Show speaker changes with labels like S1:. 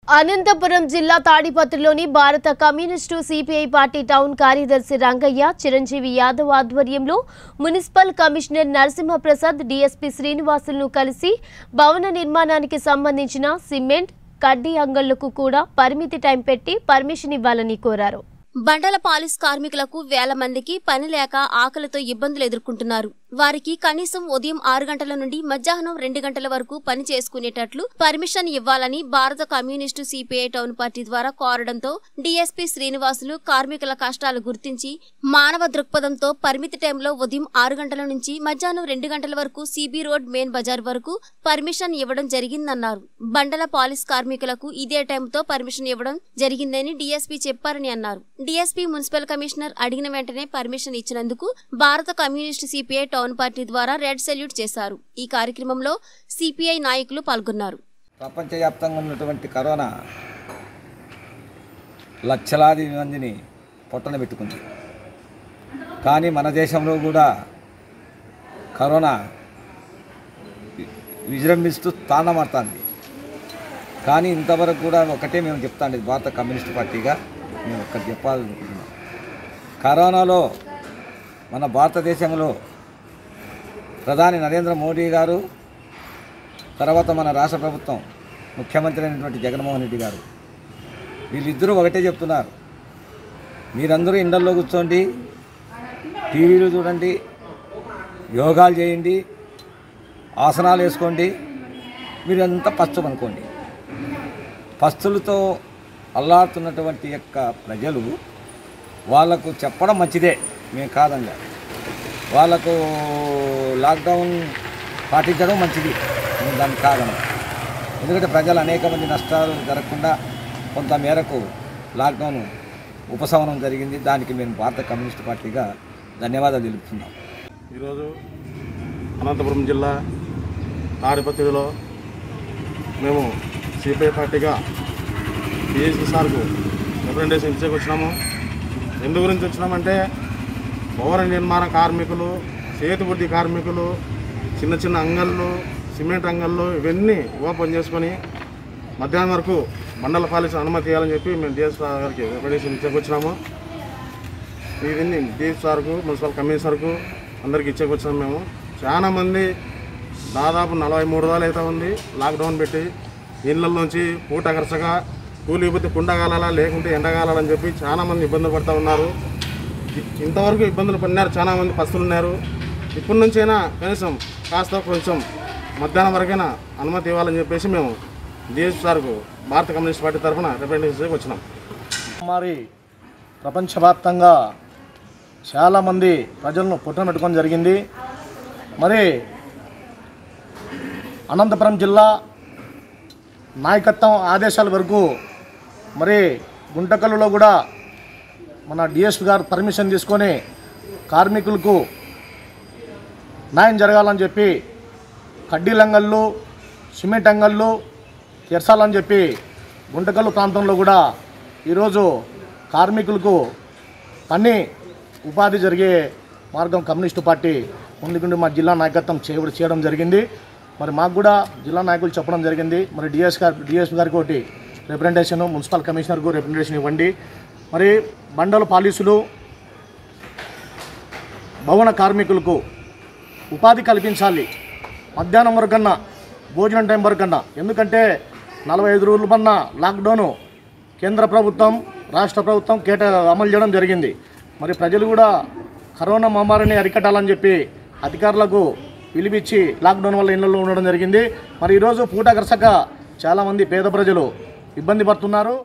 S1: అనంతపురం జిల్లా తాడిపత్రిలోని భారత communist CPI party town కార్యదర్శి రంగయ్య చిరంజీవి యాదవ్ ఆధ్వర్యంలో మున్సిపల్ కమిషనర్ నరసింహప్రసాద్ డీఎస్పీ శ్రీనివాసులను కలిసి భవన నిర్మాణానికి సంబంధించిన సిమెంట్ కడ్డీ అంగళ్లకు కూడా పరిమితి టైం పెట్టి పర్మిషన్ ఇవ్వాలని కోరారు
S2: బండల పాలిస్ కార్మికులకు వేల మందికి పని లేక ఆకలితో ఇబ్బందులు ఎదుర్కొంటున్నారు వారికి కనీసం ఉదయం ఆరు గంటల నుండి మధ్యాహ్నం రెండు గంటల వరకు పని చేసుకునేటట్లు పర్మిషన్ ఇవ్వాలని భారత కమ్యూనిస్టు సిపిఐ టౌన్ పార్టీ ద్వారా కోరడంతో డీఎస్పీ శ్రీనివాసులు కార్మికుల కష్టాలు గుర్తించి మానవ దృక్పథంతో పరిమితి టైంలో ఉదయం ఆరు గంటల నుంచి మధ్యాహ్నం రెండు గంటల వరకు సిబి రోడ్ మెయిన్ బజార్ వరకు పర్మిషన్ ఇవ్వడం జరిగిందన్నారు బండల పాలిస్ కార్మికులకు ఇదే టైంతో పర్మిషన్ ఇవ్వడం జరిగిందని డీఎస్పీ చెప్పారని అన్నారు డీఎస్పీ మున్సిపల్ కమిషనర్ అడిగిన వెంటనే పర్మిషన్ ఇచ్చినందుకు భారత కమ్యూనిస్టు సిపిఐ టౌన్ పార్టీ ద్వారా రెడ్ సెల్యూట్ చేశారు ఈ కార్యక్రమంలో సిపిఐ నాయకులు పాల్గొన్నారు
S3: ప్రపంచవ్యాప్తంగా ఉన్నటువంటి కరోనా లక్షలాది మందిని పొట్టన పెట్టుకుంది కానీ మన దేశంలో కూడా కరోనా వి- విజృంభిస్తూ తాండమాడుతుంది కానీ ఇంతవరకు కూడా ఒకటే మేము చెప్తాండి భారత కమ్యూనిస్ట్ పార్టీగా మేము ఒక్కటి చెప్పాలనుకుంటున్నాం కరోనాలో మన భారతదేశంలో ప్రధాని నరేంద్ర మోడీ గారు తర్వాత మన రాష్ట్ర ప్రభుత్వం ముఖ్యమంత్రి అయినటువంటి జగన్మోహన్ రెడ్డి గారు వీళ్ళిద్దరూ ఒకటే చెప్తున్నారు మీరందరూ ఇండల్లో కూర్చోండి టీవీలు చూడండి యోగాలు చేయండి ఆసనాలు వేసుకోండి మీరంతా పస్తు అనుకోండి పస్తులతో అల్లాడుతున్నటువంటి యొక్క ప్రజలు వాళ్ళకు చెప్పడం మంచిదే మేము కాదంగా వాళ్ళకు లాక్డౌన్ పాటించడం మంచిది మేము దాన్ని కాదను ఎందుకంటే ప్రజలు అనేక మంది నష్టాలు జరగకుండా కొంత మేరకు లాక్డౌన్ ఉపశమనం జరిగింది దానికి మేము భారత కమ్యూనిస్ట్ పార్టీగా ధన్యవాదాలు తెలుపుతున్నాం
S4: ఈరోజు అనంతపురం జిల్లా తాడిపత్రిలో మేము సిపిఐ పార్టీగా పిఎస్పి సార్కు రిప్రజెంటేషన్ ఇచ్చేకి వచ్చినాము ఎందు గురించి వచ్చినామంటే భవన నిర్మాణ కార్మికులు చేతిబుద్ధి కార్మికులు చిన్న చిన్న అంగళ్ళు సిమెంట్ అంగళ్ళు ఇవన్నీ ఓపెన్ చేసుకొని మధ్యాహ్నం వరకు మండల పాలిస్ అనుమతి ఇవ్వాలని చెప్పి మేము డిఎస్ గారికి రిప్రజెంటేషన్ ఇచ్చేకి వచ్చినాము ఇవన్నీ డీఎస్ సార్కు మున్సిపల్ కమిషనర్కు అందరికి ఇచ్చేకి వచ్చాము మేము చాలా మంది దాదాపు నలభై మూడు రోజులు అయితే ఉంది లాక్డౌన్ పెట్టి ఇళ్ళల్లోంచి పూట ఖర్చగా కూలి పోతే కుండగాలాలా లేకుంటే ఎండగాలని చెప్పి చాలా మంది ఇబ్బందులు పడుతూ ఉన్నారు ఇ- ఇంతవరకు ఇబ్బందులు పడినారు చాలా మంది పస్తులు ఉన్నారు ఇప్పటి నుంచైనా కనీసం కాస్త కొంచెం మధ్యాహ్నం వరకైనా అనుమతి ఇవ్వాలని చెప్పేసి మేము డిఎస్ సార్కు భారత కమ్యూనిస్ట్ పార్టీ తరఫున రిప్రజెంటేషన్ వచ్చినాం
S5: మరి ప్రపంచవ్యాప్తంగా చాలామంది ప్రజలను పుట్టన పెట్టుకోవడం జరిగింది మరి అనంతపురం జిల్లా నాయకత్వం ఆదేశాల వరకు మరి గుంటకల్లులో కూడా మన డిఎస్పి గారు పర్మిషన్ తీసుకొని కార్మికులకు న్యాయం జరగాలని చెప్పి కడ్డీలంగళ్ళు సిమెంట్ అంగళ్ళు తెరచాలని చెప్పి గుంటకల్లు ప్రాంతంలో కూడా ఈరోజు కార్మికులకు పని ఉపాధి జరిగే మార్గం కమ్యూనిస్టు పార్టీ ముందుకుండి మా జిల్లా నాయకత్వం చేయ చేయడం జరిగింది మరి మాకు కూడా జిల్లా నాయకులు చెప్పడం జరిగింది మరి డిఎస్ గారు డిఎస్ గారికి ఒకటి రిప్రజెంటేషన్ మున్సిపల్ కమిషనర్కు రిప్రజెంటేషన్ ఇవ్వండి మరి బండల పాలసీలు భవన కార్మికులకు ఉపాధి కల్పించాలి మధ్యాహ్నం వరకన్నా భోజనం టైం వరకన్నా ఎందుకంటే నలభై ఐదు రోజుల పన్న లాక్డౌన్ కేంద్ర ప్రభుత్వం రాష్ట్ర ప్రభుత్వం కేట అమలు చేయడం జరిగింది మరి ప్రజలు కూడా కరోనా మహమ్మారిని అరికట్టాలని చెప్పి అధికారులకు పిలిపించి లాక్డౌన్ వల్ల ఇళ్లలో ఉండడం జరిగింది మరి ఈరోజు పూట గరసక చాలామంది పేద ప్రజలు ఇబ్బంది పడుతున్నారు